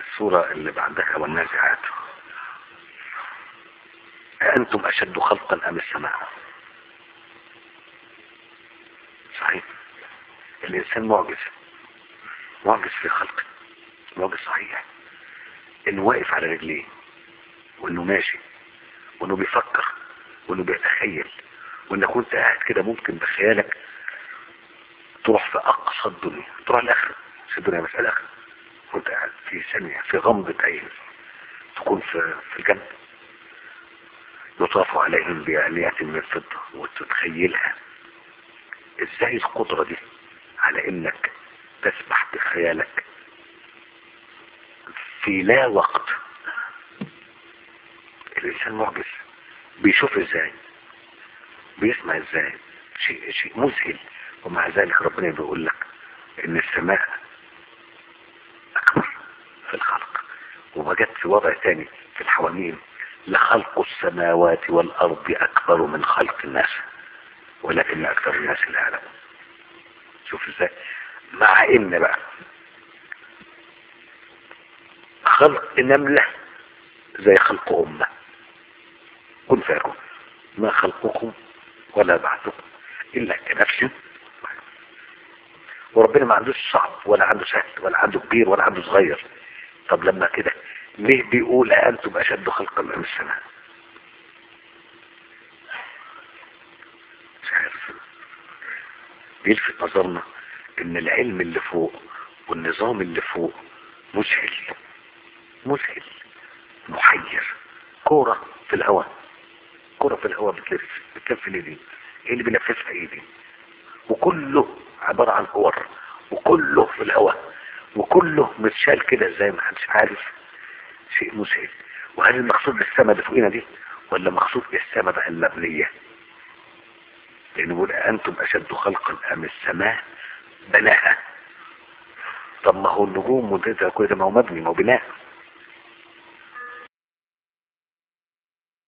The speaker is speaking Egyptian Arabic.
الصورة اللي بعدها والنازعات أأنتم أشد خلقا أم السماء صحيح الإنسان معجز معجز في خلقه معجز صحيح إنه واقف على رجليه وإنه ماشي وإنه بيفكر وإنه بيتخيل وإنك وأنت قاعد كده ممكن بخيالك تروح في أقصى الدنيا تروح الآخرة مش الدنيا بس الآخرة وأنت قاعد في ثانية في غمضة عين تكون في في الجنة يطاف عليهم بآلية من فضة وتتخيلها ازاي القدرة دي على انك تسبح بخيالك في لا وقت الانسان معجز بيشوف ازاي بيسمع ازاي شيء شيء مذهل ومع ذلك ربنا بيقول لك ان السماء اكبر في الخلق ووجدت في وضع تاني في الحواميم لخلق السماوات والارض اكبر من خلق الناس ولكن اكثر الناس لا يعلمون شوف ازاي مع ان بقى خلق نملة زي خلق امة كن فيكون ما خلقكم ولا بعثكم الا كنفس وربنا ما عندوش صعب ولا عنده سهل ولا عنده كبير ولا عنده صغير طب لما كده ليه بيقول أأنتم أشد خلقا من السماء مش عارف بيلفت نظرنا ان العلم اللي فوق والنظام اللي فوق مذهل مذهل محير كورة في الهواء كورة في الهواء بتلف بتلف ليه دي ايه اللي بينفذها ايه دي وكله عبارة عن كور وكله في الهواء وكله متشال كده زي ما حدش عارف شيء مذهل وهل المقصود بالسماء اللي فوقنا دي ولا مقصود بالسماء بقى المبنية لأنه بيقول أنتم أشد خلقا أم السماء بناها طب ما هو النجوم وده كل ده ما هو مبني ما هو بناء